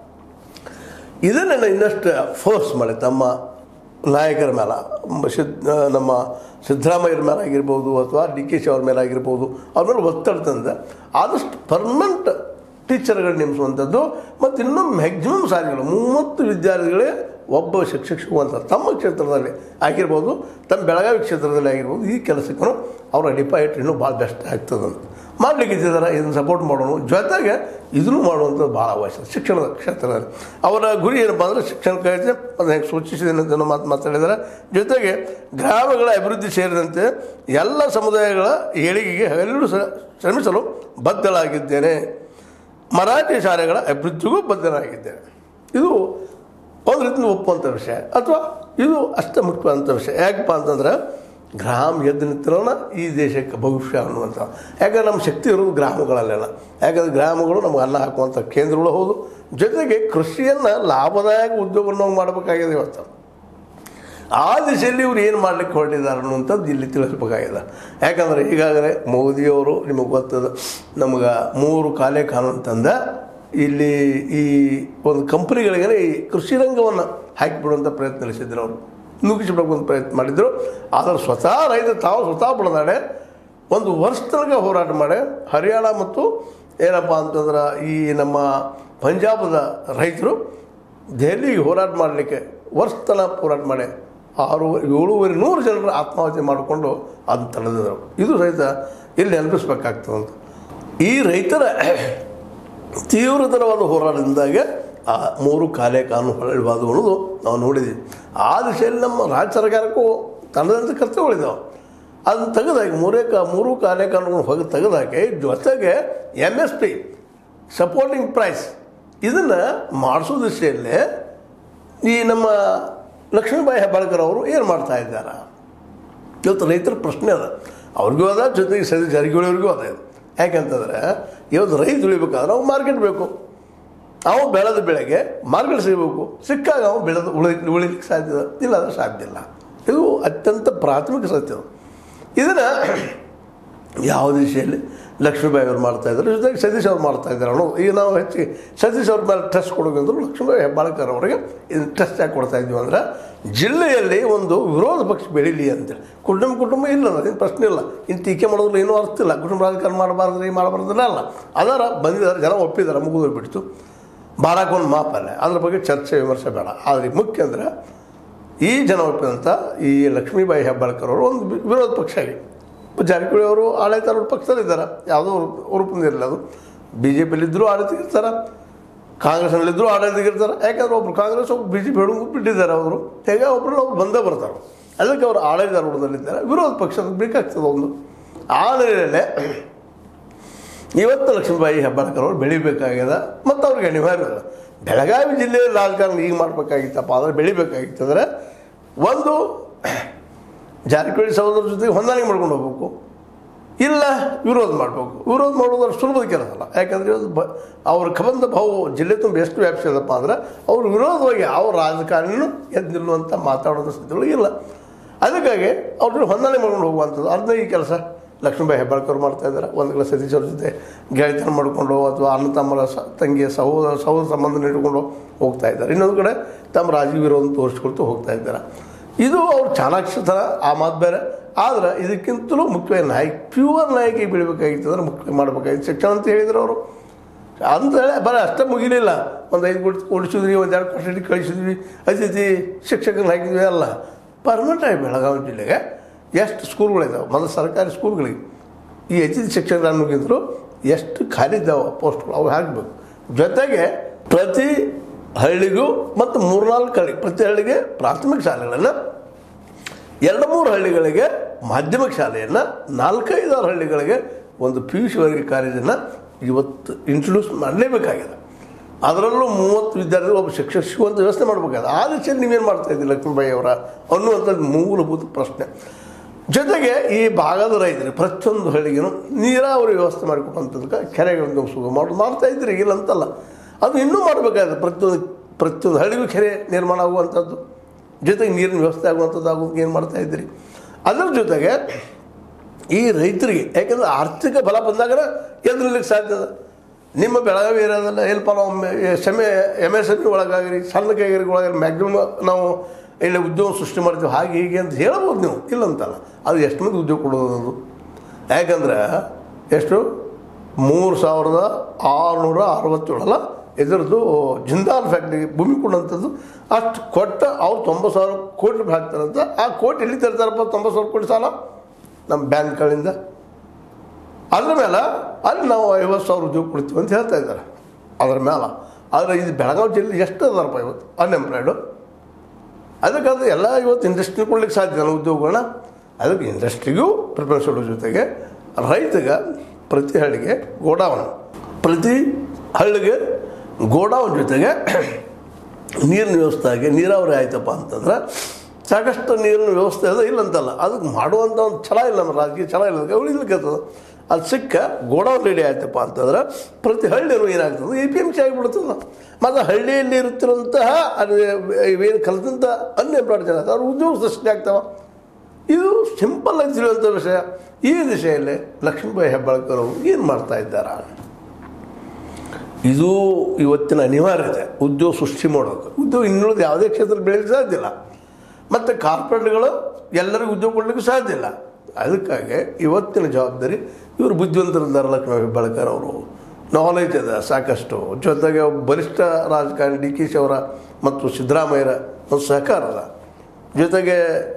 ಇದನ್ನು ನಾನು ಇನ್ನಷ್ಟು ಫೋರ್ಸ್ ಮಾಡಿ ತಮ್ಮ ನಾಯಕರ ಮೇಲೆ ಮ- ಸಿದ್ ನಮ್ಮ ಸಿದ್ದರಾಮಯ್ಯರ ಮೇಲೆ ಆಗಿರ್ಬೋದು ಅಥವಾ ಡಿ ಕೆ ಶಿ ಅವ್ರ ಮೇಲೆ ಆಗಿರ್ಬೋದು ಅವ್ರ ಮೇಲೆ ಒತ್ತಡ ತಂದ ಆದಷ್ಟು ಪರ್ಮನೆಂಟ್ ಟೀಚರ್ಗಳು ನೇಮಿಸುವಂಥದ್ದು ಮತ್ತು ಇನ್ನೂ ಮ್ಯಾಕ್ಸಿಮಮ್ ಸಾರಿಗಳು ಮೂವತ್ತು ವಿದ್ಯಾರ್ಥಿಗಳೇ ಒಬ್ಬ ಶಿಕ್ಷಕ ಅಂತ ತಮ್ಮ ಕ್ಷೇತ್ರದಲ್ಲಿ ಆಗಿರ್ಬೋದು ತಮ್ಮ ಬೆಳಗಾವಿ ಕ್ಷೇತ್ರದಲ್ಲಿ ಆಗಿರ್ಬೋದು ಈ ಕೆಲಸಕ್ಕೂ ಅವರ ಡಿಪಾಯಿಟ್ ಇನ್ನೂ ಭಾಳ ಬೆಸ್ಟ್ ಆಗ್ತದಂತ ಮಾಡ್ಲಿಕ್ಕೆ ಇದ್ದಾರೆ ಇದನ್ನು ಸಪೋರ್ಟ್ ಮಾಡೋಣ ಜೊತೆಗೆ ಇದನ್ನು ಮಾಡುವಂಥದ್ದು ಭಾಳ ಅವಶ್ಯ ಶಿಕ್ಷಣದ ಕ್ಷೇತ್ರದಲ್ಲಿ ಅವರ ಗುರಿ ಏನಪ್ಪ ಅಂದರೆ ಶಿಕ್ಷಣ ಕಾಯ್ದೆ ಅದು ಹೆಂಗೆ ಸೂಚಿಸಿದೆ ಅಂತ ಮಾತು ಮಾತಾಡಿದ್ದಾರೆ ಜೊತೆಗೆ ಗ್ರಾಮಗಳ ಅಭಿವೃದ್ಧಿ ಸೇರಿದಂತೆ ಎಲ್ಲ ಸಮುದಾಯಗಳ ಏಳಿಗೆಗೆ ಹಗಲಿರುಳು ಸ ಶ್ರಮಿಸಲು ಬದ್ಧಳಾಗಿದ್ದೇನೆ ಮರಾಠಿ ಶಾಲೆಗಳ ಅಭಿವೃದ್ಧಿಗೂ ಬದ್ಧನಾಗಿದ್ದೇನೆ ಇದು ಒಂದು ರೀತಿಯಿಂದ ಒಪ್ಪುವಂಥ ವಿಷಯ ಅಥವಾ ಇದು ಅಷ್ಟೇ ಮುಖ್ಯವಾದಂಥ ವಿಷಯ ಯಾಕಪ್ಪ ಅಂತಂದ್ರೆ ಗ್ರಾಮ ಎದ್ದು ನಿಂತಿರೋಣ ಈ ದೇಶಕ್ಕೆ ಭವಿಷ್ಯ ಅನ್ನುವಂಥ ಯಾಕಂದ್ರೆ ನಮ್ಮ ಶಕ್ತಿ ಇರೋದು ಗ್ರಾಮಗಳಲ್ಲೆಲ್ಲ ಯಾಕಂದ್ರೆ ಗ್ರಾಮಗಳು ನಮ್ಗೆ ಅನ್ನ ಹಾಕುವಂಥ ಕೇಂದ್ರಗಳು ಹೌದು ಜೊತೆಗೆ ಕೃಷಿಯನ್ನು ಲಾಭದಾಯಕ ಉದ್ಯೋಗವನ್ನು ಮಾಡಬೇಕಾಗಿದೆ ಇವತ್ತು ಆ ದಿಶೆಯಲ್ಲಿ ಇವ್ರು ಏನು ಮಾಡ್ಲಿಕ್ಕೆ ಹೊರಟಿದ್ದಾರೆ ಅನ್ನುವಂಥದ್ದು ಇಲ್ಲಿ ತಿಳಿಸ್ಬೇಕಾಗಿದೆ ಯಾಕಂದರೆ ಈಗಾಗಲೇ ಮೋದಿಯವರು ನಿಮಗೆ ಗೊತ್ತದ ನಮಗೆ ಮೂರು ಕಾಲೇ ಕಾನೂನು ತಂದ ಇಲ್ಲಿ ಈ ಒಂದು ಕಂಪ್ನಿಗಳಿಗೆ ಈ ಕೃಷಿ ರಂಗವನ್ನು ಹಾಕಿಬಿಡುವಂಥ ಪ್ರಯತ್ನ ನಡೆಸಿದ್ರು ಅವರು ನುಗ್ಗಿಸಿಬಿಡೋಕೆ ಪ್ರಯತ್ನ ಮಾಡಿದ್ರು ಆದರೆ ಸ್ವತಃ ರೈತ ತಾವು ಸ್ವತಃ ಬಿಡದಾಡೆ ಒಂದು ವರ್ಷ ತನಕ ಹೋರಾಟ ಮಾಡಿ ಹರಿಯಾಣ ಮತ್ತು ಏನಪ್ಪ ಅಂತಂದ್ರೆ ಈ ನಮ್ಮ ಪಂಜಾಬದ ರೈತರು ದೆಹಲಿಗೆ ಹೋರಾಟ ಮಾಡಲಿಕ್ಕೆ ವರ್ಷ ತನಕ ಹೋರಾಟ ಮಾಡಿ ಆರು ಏಳೂವರೆ ನೂರು ಜನರು ಆತ್ಮಹತ್ಯೆ ಮಾಡಿಕೊಂಡು ಅದನ್ನು ತಡೆದಿದ್ರು ಇದು ಸಹಿತ ಇಲ್ಲಿ ನೆನಪಿಸ್ಬೇಕಾಗ್ತದಂತ ಈ ರೈತರ ತೀವ್ರತರವಾದ ಹೋರಾಟದಿಂದಾಗೆ ಆ ಮೂರು ಕಾಲೇ ಕಾನೂನು ಹೊರಡಬಾರ್ದು ಅನ್ನೋದು ನಾವು ನೋಡಿದ್ದೀವಿ ಆ ದಿಶೆಯಲ್ಲಿ ನಮ್ಮ ರಾಜ್ಯ ಸರ್ಕಾರಕ್ಕೂ ತನ್ನದಂಥ ಕರ್ತವ್ಯಗಳಿದ್ದಾವೆ ಅದನ್ನು ತೆಗೆದಾಕಿ ಮೂರೇ ಕಾ ಮೂರು ಕಾಲೇ ಕಾನೂನು ಹೋಗಿ ತೆಗೆದಾಕಿ ಜೊತೆಗೆ M S P supporting price ಇದನ್ನು ಮಾಡಿಸೋ ದಿಶೆಯಲ್ಲಿ ಈ ನಮ್ಮ ಲಕ್ಷ್ಮೀಬಾಯಿ ಹೆಬ್ಬಾಳ್ಕರ್ ಅವರು ಏನು ಮಾಡ್ತಾ ಇದ್ದಾರೆ ಇವತ್ತು ರೈತರ ಪ್ರಶ್ನೆ ಅದ ಅವ್ರಿಗೂ ಅದ ಜೊತೆಗೆ ಸರಿ ಜಾರಕಿಹೊಳಿಯವ್ರಿಗೂ ಅದ ಇದು ಯಾಕಂತಂದ್ರೆ ಇವತ್ತು ರೈತ ಉಳಿಬೇಕಾದ್ರೆ ಅವ್ನು ಮಾರ್ಕೆಟ್ ಬೇಕು ಅವ ಬೆಳೆದ ಬೆಳೆಗೆ ಮಾರ್ಕೆಟ್ ಸಿಗಬೇಕು ಸಿಕ್ಕಾಗ ಅವ ಬೆಳೆದು ಉಳಿ ಉಳಿಲಿಕ್ಕೆ ಸಾಧ್ಯ ಇಲ್ಲ ಅಂದ್ರೆ ಸಾಧ್ಯ ಇಲ್ಲ ಇದು ಅತ್ಯಂತ ಪ್ರಾಥಮಿಕ ಸತ್ಯ ಅದು. ಇದನ್ನು ಯಾವ ದಿಶೆಯಲ್ಲಿ ಲಕ್ಷ್ಮೀಬಾಯಿ ಅವ್ರು ಮಾಡ್ತಾ ಇದ್ದಾರೆ ಜೊತೆಗೆ ಸತೀಶ್ ಅವ್ರು ಮಾಡ್ತಾ ಇದ್ದಾರೆ ಅನ್ನೋದು ಈಗ ನಾವು ಹೆಚ್ಚಿಗೆ ಸತೀಶ್ ಅವ್ರ ಮೇಲೆ ಟ್ರಸ್ಟ್ ಕೊಡೋದಂದ್ರು ಲಕ್ಷ್ಮೀಬಾಯಿ ಹೆಬ್ಬಾಳ್ಕರ್ ಅವರಿಗೆ ಇದನ್ನು ಟ್ರಸ್ಟ್ ಯಾಕೆ ಕೊಡ್ತಾ ಇದ್ದೀವಿ ಅಂದ್ರೆ ಜಿಲ್ಲೆಯಲ್ಲಿ ಒಂದು ವಿರೋಧ ಪಕ್ಷ ಬೆಳೀಲಿ ಅಂತೇಳಿ ಕುಟುಂಬ ಕುಟುಂಬ ಇಲ್ಲ ಅದೇನು ಪ್ರಶ್ನೆ ಇಲ್ಲ ಇನ್ನು ಟೀಕೆ ಮಾಡೋದ್ರಲ್ಲಿ ಏನೂ ಅರ್ಥ ಇಲ್ಲ ಕುಟುಂಬ ರಾಜಕಾರಣ ಮಾಡಬಾರ್ದು ಈ ಮಾಡಬಾರ್ದಿಲ್ಲ ಅಲ್ಲ ಅದರ ಬಂದಿದ್ದಾರೆ ಜನ ಒಪ್ಪಿದ್ದಾರೆ ಮುಗಿದು ಬಿಡ್ತು ಬಾರಾಕೊಂದು ಮಾಪಲ್ಲ ಅದ್ರ ಬಗ್ಗೆ ಚರ್ಚೆ ವಿಮರ್ಶೆ ಬೇಡ ಆದರೆ ಮುಖ್ಯ ಅಂದರೆ ಈ ಜನ ಒಪ್ಪಿದಂಥ ಈ ಲಕ್ಷ್ಮೀಬಾಯಿ ಹೆಬ್ಬಾಳ್ಕರ್ ಅವರು ಒಂದು ವಿ- ವಿರೋಧ ಪಕ್ಷ ಆಗಿ ಜಾರಕಿಹೊಳಿ ಅವರು ಆಡಳಿತ ಅವ್ರ ಪಕ್ಷದಲ್ಲಿದ್ದಾರೆ ಯಾವುದೋ ಉರುಪಂದಿರಲಿಲ್ಲ ಅದು ಬಿ ಜೆ ಪಿಲಿದ್ದರೂ ಆಡಳಿತಕ್ಕಿರ್ತಾರೆ ಕಾಂಗ್ರೆಸ್ನಲ್ಲಿದ್ದರೂ ಆಡಳಿತಕ್ಕಿರ್ತಾರೆ ಯಾಕಂದ್ರೆ ಒಬ್ರು ಕಾಂಗ್ರೆಸ್ ಒಬ್ರು ಬಿ ಜೆ ಪಿ ಹಿಡಿದು ಬಿಟ್ಟಿದ್ದಾರೆ ಅವರು ಹೇಗೆ ಒಬ್ಬರು ಅವ್ರು ಬಂದೇ ಬರ್ತಾರೆ ಅದಕ್ಕೆ ಅವರು ಆಡಳಿತಾರೂಢದಲ್ಲಿದ್ದಾರೆ ವಿರೋಧ ಪಕ್ಷ ಬೇಕಾಗ್ತದೆ ಒಂದು ಆ ನೆಲೆಯಲ್ಲೇ ಇವತ್ತು ಲಕ್ಷ್ಮೀಬಾಯಿ ಹೆಬ್ಬಾಳ್ಕರ್ ಅವರು ಬೆಳಿಬೇಕಾಗ್ಯದ ಮತ್ತು ಅವ್ರಿಗೆ ಅನಿವಾರ್ಯ ಅದ ಬೆಳಗಾವಿ ಜಿಲ್ಲೆಯಲ್ಲಿ ರಾಜಕಾರಣ ಈಗ ಮಾಡಬೇಕಾಗಿತ್ತಪ್ಪ ಆದರೆ ಬೆಳಿಬೇಕಾಗಿತ್ತಂದ್ರೆ ಒಂದು ಜಾರಕಿಹೊಳಿ ಸಹೋದರ ಜೊತೆಗೆ ಹೊಂದಾಣಿಕೆ ಮಾಡ್ಕೊಂಡು ಹೋಗ್ಬೇಕು ಇಲ್ಲ ವಿರೋಧ ಮಾಡಬೇಕು ವಿರೋಧ ಮಾಡೋದು ಅಷ್ಟು ಸುಲಭದ ಕೆಲಸ ಅಲ್ಲ ಯಾಕಂದರೆ ಇವತ್ತು ಬ ಅವ್ರ ಕಬಂಧ ಭಾವು ಜಿಲ್ಲೆ ತುಂಬ ಎಷ್ಟು ವ್ಯಾಪಿಸಿದಪ್ಪ ಅಂದ್ರೆ ಅವ್ರ ವಿರೋಧವಾಗಿ ಯಾವ ರಾಜಕಾರಣಿನೂ ಎದ್ದು ನಿಲ್ಲುವಂಥ ಮಾತಾಡೋದು ಸ್ಥಿತಿಗಳು ಇಲ್ಲ ಅದಕ್ಕಾಗಿ ಅವ್ರನ್ನ ಹೊಂದಾಣಿಕೆ ಮಾಡ್ಕೊಂಡು ಹೋಗುವಂಥದ್ದು ಅದನ್ನ ಈ ಕೆಲಸ ಲಕ್ಷ್ಮೀಬಾಯಿ ಹೆಬ್ಬಾಳ್ಕರ್ ಮಾಡ್ತಾ ಇದ್ದಾರೆ ಒಂದು ಕಡೆ ಸತೀಶ್ ಅವ್ರ ಜೊತೆ ಗೆಳೆತನ ಮಾಡಿಕೊಂಡು ಅಥವಾ ಅಣ್ಣ ತಮ್ಮರ ಸ ತಂಗಿಯ ಸಹೋದರ ಸಹೋದರ ಸಂಬಂಧ ಇಟ್ಕೊಂಡು ಹೋಗ್ತಾ ಇದ್ದಾರೆ ಇನ್ನೊಂದು ಕಡೆ ತಮ್ಮ ರಾಜಕೀಯ ವಿರೋಧ ತೋರಿಸ್ಕೊಳ್ತು ಹೋಗ್ತಾ ಇದ್ದಾರೆ ಇದು ಅವ್ರು ಚಾಣಾಕ್ಷತನ ಆ ಮಾತು ಬೇರೆ ಆದ್ರೆ ಇದಕ್ಕಿಂತಲೂ ಮುಖ್ಯವಾಗಿ ನಾಯಕ ಪ್ಯೂರ್ ನಾಯಕಿ ಬೆಳಿಬೇಕಾಗಿತ್ತು ಅಂದ್ರೆ ಮುಖ್ಯ ಮಾಡಬೇಕಾಗಿತ್ತು ಶಿಕ್ಷಣ ಅಂತ ಹೇಳಿದ್ರು ಅವರು ಅಂತೇಳಿ ಬರೀ ಅಷ್ಟೇ ಮುಗಿಲಿಲ್ಲ ಒಂದು ಐದು ಕೋಟಿ ಕೊಡಿಸಿದ್ವಿ ಒಂದು ಎರಡು ಕೋಟಿ ಕಳಿಸಿದ್ವಿ ಅತಿಥಿ ಶಿಕ್ಷಕರನ್ನ ಹಾಕಿದ್ವಿ ಅಲ್ಲ ಪರ್ಮನೆಂಟ್ ಆಗಿ ಬೆಳಗಾವಿ ಜಿಲ್ಲೆಗೆ ಎಷ್ಟು ಸ್ಕೂಲ್ಗಳಿದ್ದಾವೆ ಮೊದಲು ಸರ್ಕಾರಿ ಸ್ಕೂಲ್ಗಳಿಗೆ ಈ ಅತಿಥಿ ಶಿಕ್ಷಕರು ಅನ್ನೋಕ್ಕಿಂತಲೂ ಎಷ್ಟು ಖಾಲಿ ಇದ್ದಾವೆ ಪೋಸ್ಟ್ಗಳು ಅವು ಹಾಕಬೇಕು ಜೊತೆಗೆ ಪ್ರತಿ ಹಳ್ಳಿಗೂ ಮತ್ತು ಮೂರ್ನಾಲ್ಕು ಹಳ್ಳಿ ಪ್ರತಿ ಹಳ್ಳಿಗೆ ಪ್ರಾಥಮಿಕ ಶಾಲೆಗಳನ್ನು ಎರಡು ಮೂರು ಹಳ್ಳಿಗಳಿಗೆ ಮಾಧ್ಯಮಿಕ ಶಾಲೆಯನ್ನು ನಾಲ್ಕೈದಾರು ಹಳ್ಳಿಗಳಿಗೆ ಒಂದು ಪಿ ಯು ಸಿ ವರ್ಗ ಕಾಲೇಜನ್ನು ಇವತ್ತು ಇಂಟ್ರೊಡ್ಯೂಸ್ ಮಾಡಲೇಬೇಕಾಗಿದೆ ಅದರಲ್ಲೂ ಮೂವತ್ತು ವಿದ್ಯಾರ್ಥಿಗಳು ಒಬ್ಬ ಶಿಕ್ಷಕ ಸಿಗುವಂಥ ವ್ಯವಸ್ಥೆ ಮಾಡಬೇಕಾಗಿದೆ ಆ ದಿಶೆಯಲ್ಲಿ ನೀವೇನು ಮಾಡ್ತಾ ಇದ್ದೀರಿ ಲಕ್ಷ್ಮೀಬಾಯಿ ಅವರ ಅನ್ನುವಂಥದ್ದು ಮೂಲಭೂತ ಪ್ರಶ್ನೆ ಜೊತೆಗೆ ಈ ಭಾಗದ ರೈತರು ಪ್ರತಿಯೊಂದು ಹಳ್ಳಿಗೂ ನೀರಾವರಿ ವ್ಯವಸ್ಥೆ ಮಾಡಿಕೊಡುವಂಥದ್ದಕ್ಕೆ ಕೆರೆಗಳನ್ನು ಸುಗ ಮಾಡಿ ಮಾಡ್ತಾ ಇದ್ದೀರಿ ಇಲ್ಲ ಅಂತಲ್ಲ ಅದು ಇನ್ನೂ ಮಾಡಬೇಕಾಗಿದೆ ಪ್ರತಿಯೊಂದು ಪ್ರತಿಯೊಂದು ಹಳ್ಳಿಗೂ ಕೆರೆ ನಿರ್ಮಾಣ ಆಗುವಂಥದ್ದು ಜೊತೆಗೆ ನೀರಿನ ವ್ಯವಸ್ಥೆ ಆಗುವಂಥದ್ದು ಆಗೋದಕ್ಕೆ ಏನು ಮಾಡ್ತಾ ಇದ್ದೀರಿ ಅದರ ಜೊತೆಗೆ ಈ ರೈತರಿಗೆ ಯಾಕೆಂದ್ರೆ ಆರ್ಥಿಕ ಬಲ ಬಂದಾಗ ಎದುರಿಲಿಕ್ಕೆ ಸಾಧ್ಯ ಅದ ನಿಮ್ಮ ಬೆಳಗಾವಿ ಏರಿಯಾದಲ್ಲ ಸ್ವಲ್ಪ ನಾವು ಸೆಮೆ ಎಮ್ ಎಸ್ ಎಮ್ ಒಳಗಾಗಿರಿ ಸಣ್ಣ ಕೈಗಾರಿಕೆಗಳಾಗಿರಿ ಮ್ಯಾಕ್ಸಿಮಮ್ ನಾವು ಇಲ್ಲಿ ಉದ್ಯೋಗ ಸೃಷ್ಟಿ ಮಾಡ್ತೀವಿ ಹಾಗೆ ಹೀಗೆ ಅಂತ ಹೇಳ್ಬೋದು ನೀವು ಇಲ್ಲ ಅಂತಲ್ಲ ಅದು ಎಷ್ಟು ಮಂದಿ ಉದ್ಯೋಗ ಕೊಡೋದು ಅದು ಯಾಕಂದ್ರೆ ಎಷ್ಟು ಮೂರು ಸಾವಿರದ ಆರುನೂರ ಅರವತ್ತೇಳಲ್ಲ ಇದರದ್ದು ಜಿಂದಾಲ್ ಫ್ಯಾಕ್ಟ್ರಿಗೆ ಭೂಮಿ ಕೊಡುವಂಥದ್ದು ಅಷ್ಟು ಕೊಟ್ಟ ಅವ್ರು ತೊಂಬತ್ತು ಸಾವಿರ ಕೋಟಿ ರೂಪಾಯಿ ಹಾಕ್ತಾರಂತ ಆ ಕೋಟಿ ಎಲ್ಲಿ ತರ್ತಾರಪ್ಪ ತೊಂಬತ್ತು ಸಾವಿರ ಕೋಟಿ ಸಾಲ ನಮ್ಮ ಬ್ಯಾಂಕ್ಗಳಿಂದ ಅದ್ರ ಮೇಲೆ ಅಲ್ಲಿ ನಾವು ಐವತ್ತು ಸಾವಿರ ಉದ್ಯೋಗ ಕೊಡ್ತೀವಿ ಅಂತ ಹೇಳ್ತಾ ಇದ್ದಾರೆ ಅದ್ರ ಮೇಲೆ ಆದರೆ ಇದು ಬೆಳಗಾವಿ ಜಿಲ್ಲೆ ಎಷ್ಟು ಅದಾರಪ್ಪ ಇವತ್ತು ಅನ್ಎಂಪ್ಲಾಯ್ಡು ಅದಕ್ಕಾದ್ರೆ ಎಲ್ಲ ಇವತ್ತು ಇಂಡಸ್ಟ್ರಿ ಕೊಡ್ಲಿಕ್ಕೆ ಸಾಧ್ಯ ಇಲ್ಲ ಉದ್ಯೋಗಗಳನ್ನ ಅದಕ್ಕೆ ಇಂಡಸ್ಟ್ರಿಗೂ ಪ್ರಿಫರೆನ್ಸ್ ಕೊಡೋ ಜೊತೆಗೆ ರೈತಗೆ ಪ್ರತಿ ಹಳ್ಳಿಗೆ ಗೋಡಾವನ್ ಪ್ರತಿ ಹಳ್ಳಿಗೆ ಗೋಡಾವನ್ ಜೊತೆಗೆ ನೀರಿನ ವ್ಯವಸ್ಥೆ ಆಗಿ ನೀರಾವರಿ ಆಯ್ತಪ್ಪ ಅಂತಂದ್ರೆ ಸಾಕಷ್ಟು ನೀರಿನ ವ್ಯವಸ್ಥೆ ಅದ ಇಲ್ಲ ಅಂತಲ್ಲ ಅದಕ್ಕೆ ಮಾಡುವಂಥ ಒಂದು ಛಲ ಇಲ್ಲ ನಮ್ಮ ರಾಜಕೀಯ ಛಲ ಇಲ್ಲ ಉಳಿಲಿಕ್ಕೆ ಅದು ಸಿಕ್ಕ ಗೋಡೌನ್ ರೆಡಿ ಆಯ್ತಪ್ಪ ಅಂತಂದ್ರೆ ಪ್ರತಿ ಹಳ್ಳಿಯೂ ಏನಾಗ್ತದೆ ಎ ಪಿ ಎಮ್ ಸಿ ಆಗಿಬಿಡ್ತದೆ ಮತ್ತು ಹಳ್ಳಿಯಲ್ಲಿ ಇರುತ್ತಿರುವಂತಹ ಅದು ಇವೇನು ಕಲಿತಂಥ ಅನ್ಎಂಪ್ಲಾಯ್ಡ್ ಜನ ಅವ್ರ ಉದ್ಯೋಗ ಸೃಷ್ಟಿ ಆಗ್ತಾವ ಇದು ಸಿಂಪಲ್ ಆಗಿ ತಿಳಿಯುವಂಥ ವಿಷಯ ಈ ದಿಶೆಯಲ್ಲಿ ಲಕ್ಷ್ಮೀಬಾಯಿ ಹೆಬ್ಬಾಳ್ಕರ್ ಅವರು ಏನು ಮಾಡ್ತಾ ಇದ್ದಾರಾ ಇದು ಇವತ್ತಿನ ಅನಿವಾರ್ಯತೆ ಉದ್ಯೋಗ ಸೃಷ್ಟಿ ಮಾಡೋದು ಉದ್ಯೋಗ ಇನ್ನುಳಿದ ಯಾವುದೇ ಕ್ಷೇತ್ರದಲ್ಲಿ ಬೆಳೆಯಲಿಕ್ಕೆ ಸಾಧ್ಯ ಇಲ್ಲ ಮತ್ತು ಕಾರ್ಪೊರೇಟ್ಗಳು ಎಲ್ಲರಿಗೂ ಉದ್ಯೋಗ ಕೊಡಲಿಕ್ಕೆ ಸಾಧ್ಯ ಇಲ್ಲ ಅದಕ್ಕಾಗಿ ಇವತ್ತಿನ ಜವಾಬ್ದಾರಿ ಇವರು ಬುದ್ಧಿವಂತರಿದ್ದಾರೆ ಲಕ್ಷ್ಮೀ ಹೆಬ್ಬಾಳ್ಕರ್ ಅವರು ನಾಲೆಜ್ ಇದೆ ಸಾಕಷ್ಟು ಜೊತೆಗೆ ಒಬ್ಬ ಬಲಿಷ್ಠ ರಾಜಕಾರಣಿ ಡಿ ಕೆ ಶಿ ಅವರ ಮತ್ತು ಸಿದ್ದರಾಮಯ್ಯರ ಒಂದು ಸಹಕಾರ ಅದ ಜೊತೆಗೆ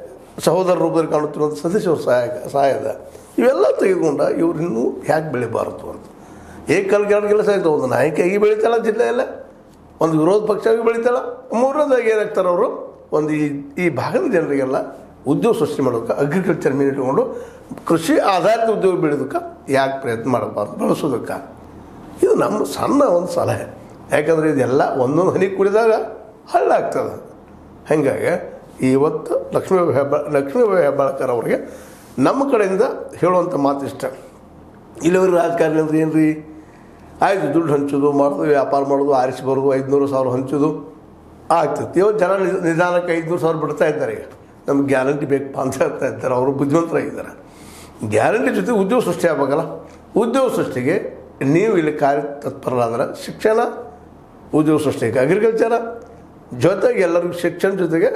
ಸಹೋದರ ರೂಪದಲ್ಲಿ ಕಾಣುತ್ತಿರುವಂಥ ಸತೀಶ್ ಅವ್ರ ಸಹಾಯ ಸಹಾಯ ಇದೆ ಇವೆಲ್ಲ ತೆಗೆದುಕೊಂಡ ಇವ್ರು ಇನ್ನೂ ಯಾಕೆ ಬೆಳಿಬಾರದು ಅಂತ ಏಕಲ್ಗೆ ಎರಡು ಕೆಲಸ ಆಯ್ತು ಒಂದು ನಾಯಕಿಯಾಗಿ ಬೆಳಿತಾಳ ಜಿಲ್ಲೆಯಲ್ಲ ಒಂದು ವಿರೋಧ ಪಕ್ಷವಾಗಿ ಬೆಳಿತಾಳ ಮೂರನೇದಾಗಿ ಏನಾಗ್ತಾರೆ ಅವರು ಒಂದು ಈ ಈ ಭಾಗದ ಜನರಿಗೆಲ್ಲ ಉದ್ಯೋಗ ಸೃಷ್ಟಿ ಮಾಡೋದಕ್ಕೆ ಅಗ್ರಿಕಲ್ಚರ್ ಮೀನ್ ಇಟ್ಕೊಂಡು ಕೃಷಿ ಆಧಾರಿತ ಉದ್ಯೋಗ ಬೆಳೆಯೋದಕ್ಕೆ ಯಾಕೆ ಪ್ರಯತ್ನ ಮಾಡಬಾರ್ದು ಬಳಸೋದಕ್ಕೆ ಇದು ನಮ್ಮ ಸಣ್ಣ ಒಂದು ಸಲಹೆ ಯಾಕಂದರೆ ಇದೆಲ್ಲ ಒಂದೊಂದು ಹನಿ ಕುಡಿದಾಗ ಹಳ್ಳ ಆಗ್ತದೆ ಹಾಗಾಗಿ ಇವತ್ತು ಲಕ್ಷ್ಮೀಬಾಯಿ ಹೆಬ್ಬ ಲಕ್ಷ್ಮೀಬಾಯಿ ಹೆಬ್ಬಾಳ್ಕರ್ ಅವರಿಗೆ ನಮ್ಮ ಕಡೆಯಿಂದ ಹೇಳುವಂಥ ಮಾತು ಇಷ್ಟ ಇಲ್ಲಿವರೆಗೆ ರಾಜಕಾರಣಿ ಅಂದ್ರೆ ಏನು ರೀ ಆಯಿತು ದುಡ್ಡು ಹಂಚೋದು ಮಾಡೋದು ವ್ಯಾಪಾರ ಮಾಡೋದು ಆರಿಸಿ ಬರೋದು ಐದುನೂರು ಸಾವಿರ ಹಂಚೋದು ಆಗ್ತೈತಿ ಇವತ್ತು ಜನ ನಿಧ- ನಿಧಾನಕ್ಕೆ ಐದುನೂರು ಸಾವಿರ ಬಿಡ್ತಾ ಇದ್ದಾರೆ ಈಗ ನಮ್ಗೆ ಗ್ಯಾರಂಟಿ ಬೇಕಪ್ಪ ಅಂತ ಹೇಳ್ತಾ ಇದ್ದಾರೆ ಅವರು ಬುದ್ಧಿವಂತರಾಗಿದ್ದಾರೆ ಗ್ಯಾರಂಟಿ ಜೊತೆ ಉದ್ಯೋಗ ಸೃಷ್ಟಿ ಆಗ್ಬೇಕಲ್ಲ ಉದ್ಯೋಗ ಸೃಷ್ಟಿಗೆ ನೀವು ಇಲ್ಲಿ ಕಾರ್ಯ ತತ್ಪರರಾದ್ರೆ ಶಿಕ್ಷಣ ಉದ್ಯೋಗ ಸೃಷ್ಟಿಗೆ ಅಗ್ರಿಕಲ್ಚರ ಜೊತೆಗೆ ಎಲ್ಲರಿಗೂ ಶಿಕ್ಷಣ ಜೊತೆಗೆ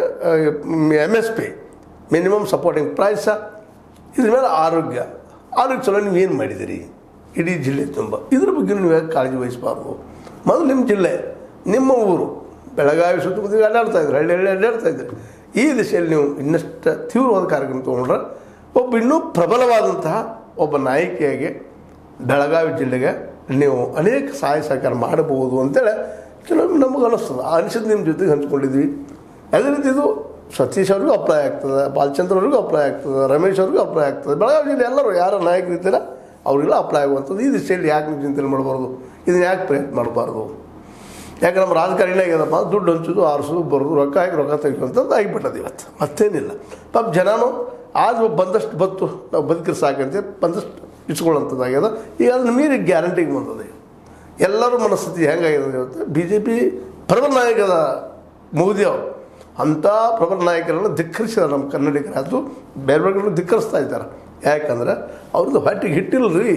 M S P minimum supporting price ಇದ್ರ ಮೇಲೆ ಆರೋಗ್ಯ ಆರೋಗ್ಯ ಚಲೋ ನೀವು ಏನು ಮಾಡಿದಿರಿ ಇಡೀ ಜಿಲ್ಲೆ ತುಂಬ ಇದ್ರ ಬಗ್ಗೆ ನೀವು ಯಾಕೆ ಕಾಳಜಿ ವಹಿಸಬಾರ್ದು ಮೊದಲು ನಿಮ್ಮ ಜಿಲ್ಲೆ ನಿಮ್ಮ ಊರು ಬೆಳಗಾವಿ ಸುತ್ತಮುತ್ತ ಅಡ್ಡಾಡ್ತಾ ಇದ್ರು ಹಳ್ಳಿ ಹಳ್ಳಿ ಅಡ್ಡಾಡ್ತಾ ಇದ್ರು ಈ ದಿಶೆಯಲ್ಲಿ ನೀವು ಇನ್ನಷ್ಟು ತೀವ್ರವಾದ ಕಾರ್ಯಕ್ರಮ ತೊಗೊಂಡ್ರೆ ಒಬ್ಬ ಇನ್ನೂ ಪ್ರಬಲವಾದಂತಹ ಒಬ್ಬ ನಾಯಕಿಯಾಗಿ ಬೆಳಗಾವಿ ಜಿಲ್ಲೆಗೆ ನೀವು ಅನೇಕ ಸಹಾಯ ಸಹಕಾರ ಮಾಡಬಹುದು ಅಂತೇಳಿ ಕೆಲವೊಮ್ಮೆ ನಮಗೆ ಅನ್ನಿಸ್ತದೆ ಆ ಅನಿಸಿದ್ದು ನಿಮ್ಮ ಜೊತೆಗೆ ಹಂಚ್ಕೊಂಡಿದ್ವಿ ಅದೇ ರೀತಿ ಇದು ಸತೀಶ್ ಅವ್ರಿಗೂ ಅಪ್ಲೈ ಆಗ್ತದೆ ಬಾಲಚಂದ್ರ ಅವ್ರಿಗೂ ಅಪ್ಲೈ ಆಗ್ತದೆ ರಮೇಶ್ ಅವ್ರಿಗೂ ಅಪ್ಲೈ ಆಗ್ತದೆ ಬೆಳಗಾವಿ ಜಿಲ್ಲೆ ಎಲ್ಲರೂ ಯಾರು ನಾಯಕರು ಇದ್ದೀರ ಅವರಿಗೆಲ್ಲ ಅಪ್ಲೈ ಆಗುವಂಥದ್ದು ಈ ದಿಶೆಯಲ್ಲಿ ಯಾಕೆ ನೀವು ಚಿಂತನೆ ಮಾಡಬಾರ್ದು ಇದನ್ನ ಯಾಕೆ ಪ್ರಯತ್ನ ಮಾಡಬಾರ್ದು ಯಾಕೆ ನಮ್ಮ ರಾಜಕಾರಣ ಏನಪ್ಪ ದುಡ್ಡು ಹಂಚೋದು ಆರಿಸೋದು ಬರೋದು ರೊಕ್ಕ ಹಾಕಿ ರೊಕ್ಕ ತೆಗೆಯುವಂಥದ್ದು ಆಗಿಬಿಟ್ಟದು ಇವತ್ತು ಮತ್ತೇನಿಲ್ಲ ಪಾಪ ಜನನು ಆದ್ರೂ ಬಂದಷ್ಟು ಬತ್ತು ನಾವು ಬದುಕಿದ್ರೆ ಸಾಕಂತೆ ಬಂದಷ್ಟು ಇಸ್ಕೊಳ್ಳೋಂಥದ್ದಾಗ್ಯದ ಈಗ ಅದನ್ನ ಮೀರಿ ಗ್ಯಾರಂಟಿಗೆ ಬಂದದೆ ಎಲ್ಲರ ಮನಸ್ಥಿತಿ ಹೆಂಗಾಗಿದೆ ಇವತ್ತು ಬಿ ಜೆ ಪಿ ಪ್ರಬಲ ನಾಯಕದ ಮೋದಿ ಅವರು ಅಂಥ ಪ್ರಬಲ ನಾಯಕರನ್ನು ಧಿಕ್ಕರಿಸಿದ್ದಾರೆ ನಮ್ಮ ಕನ್ನಡಿಗರಾದ್ರು ಬೇರೆ ಬೇರೆ ಧಿಕ್ಕರಿಸ್ತಾ ಇದ್ದಾರೆ ಯಾಕಂದ್ರೆ ಅವ್ರದ್ದು ಹೊಟ್ಟೆಗೆ ಹಿಟ್ಟಿಲ್ಲ ರೀ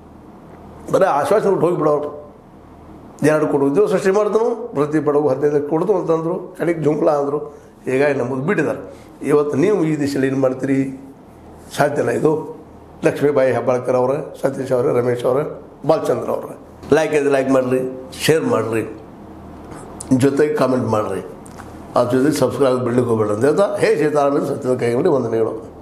ಬರೀ ಆಶ್ವಾಸನೆ ಬಿಟ್ಟು ಹೋಗಿಬಿಡೋರು ಎರಡು ಕೊಡು ಉದ್ಯೋಗ ಸೃಷ್ಟಿ ಮಾಡಿದ್ರು ಪ್ರತಿ ಬಡಗು ಹದಿನೈದು ಕೊಡ್ದು ಅಂತಂದರು ಕಡೆಗೆ ಜುಂಕ್ಲ ಅಂದರು ಹೀಗಾಗಿ ನಮ್ಮದು ಬಿಟ್ಟಿದ್ದಾರೆ ಇವತ್ತು ನೀವು ಈ ದಿಶೆಯಲ್ಲಿ ಏನು ಮಾಡ್ತೀರಿ ಸಾಧ್ಯನ ಇದು ಲಕ್ಷ್ಮೀಬಾಯಿ ಹೆಬ್ಬಾಳ್ಕರ್ ಅವರ ಸತೀಶ್ ಅವರೇ ರಮೇಶ್ ಅವರೇ ಬಾಲಚಂದ್ರ ಅವರೇ ಲೈಕ್ ಇದ್ರೆ ಲೈಕ್ ಮಾಡಿರಿ ಶೇರ್ ಮಾಡಿರಿ ಜೊತೆಗೆ ಕಾಮೆಂಟ್ ಮಾಡಿರಿ ಅದ್ರ ಜೊತೆಗೆ ಸಬ್ಸ್ಕ್ರೈಬ್ ಬಿಡ್ಲಿಕ್ಕೆ ಹೋಗ್ಬೇಡ ಅಂತ ಹೇಳ್ತಾ ಹೇ ಸೀತಾರಾಮನ್ ಸತ್ಯದ ಕೈಗೊಂಡು ವಂದನೆಗಳು